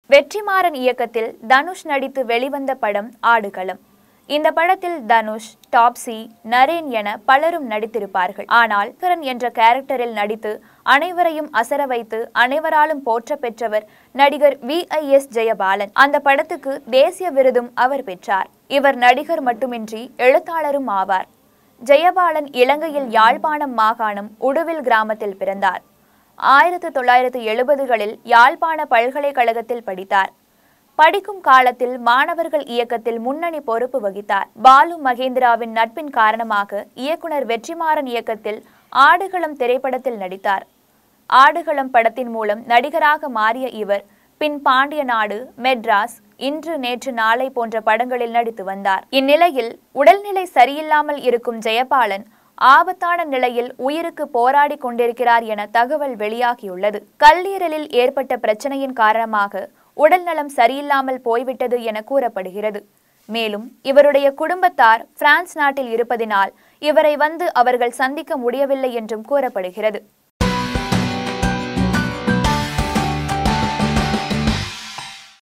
வெற்றிமாறன் இயக்கத்தில் தனுஷ் நடித்து வெளிவந்த படம் ஆடுகளம் இந்த படத்தில் தனுஷ் டாப்ஸி நரேன் என பலரும் நடித்திருப்பார்கள் ஆனால் கரண் என்ற கேரக்டரில் நடித்து அனைவரையும் அசர வைத்து அனைவராலும் போற்ற பெற்றவர் நடிகர் வி ஐ எஸ் ஜெயபாலன் அந்த படத்துக்கு தேசிய விருதும் அவர் பெற்றார் இவர் நடிகர் மட்டுமின்றி எழுத்தாளரும் ஆவார் ஜெயபாலன் இலங்கையில் யாழ்ப்பாணம் மாகாணம் உடுவில் கிராமத்தில் பிறந்தார் ஆயிரத்து தொள்ளாயிரத்து எழுபதுகளில் யாழ்ப்பாண பல்கலைக்கழகத்தில் படித்தார் படிக்கும் காலத்தில் மாணவர்கள் இயக்கத்தில் முன்னணி பொறுப்பு வகித்தார் பாலு மகேந்திராவின் நட்பின் காரணமாக இயக்குனர் வெற்றிமாறன் இயக்கத்தில் ஆடுகளம் திரைப்படத்தில் நடித்தார் ஆடுகளம் படத்தின் மூலம் நடிகராக மாறிய இவர் பின் பாண்டிய நாடு மெட்ராஸ் இன்று நேற்று நாளை போன்ற படங்களில் நடித்து வந்தார் இந்நிலையில் உடல்நிலை சரியில்லாமல் இருக்கும் ஜெயபாலன் ஆபத்தான நிலையில் உயிருக்கு போராடி கொண்டிருக்கிறார் என தகவல் வெளியாகியுள்ளது கல்லீரலில் ஏற்பட்ட பிரச்சனையின் காரணமாக உடல்நலம் சரியில்லாமல் போய்விட்டது என கூறப்படுகிறது மேலும் இவருடைய குடும்பத்தார் பிரான்ஸ் நாட்டில் இருப்பதினால் இவரை வந்து அவர்கள் சந்திக்க முடியவில்லை என்றும் கூறப்படுகிறது